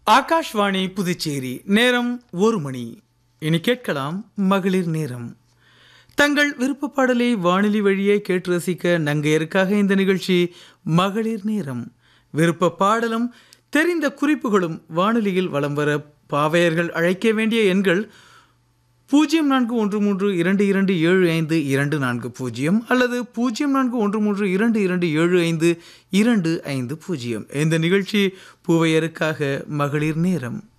ஆகாஷ்வாணி புதுச்சேரி நேரம் ஒரு மணி இனி கேட்கலாம் மகளிர் நேரம் தங்கள் விருப்ப பாடலை வானொலி வழியே கேட்டு ரசிக்க நங்கையருக்காக இந்த நிகழ்ச்சி மகளிர் நேரம் விருப்ப பாடலும் தெரிந்த குறிப்புகளும் வானொலியில் வலம் வர பாவையர்கள் அழைக்க வேண்டிய எண்கள் பூஜ்ஜியம் நான்கு ஒன்று மூன்று இரண்டு இரண்டு ஏழு ஐந்து இரண்டு நான்கு பூஜ்ஜியம் அல்லது பூஜ்ஜியம் நான்கு ஒன்று மூன்று இரண்டு இரண்டு ஏழு ஐந்து இரண்டு ஐந்து பூஜ்ஜியம் இந்த நிகழ்ச்சி பூவையருக்காக மகளிர் நேரம்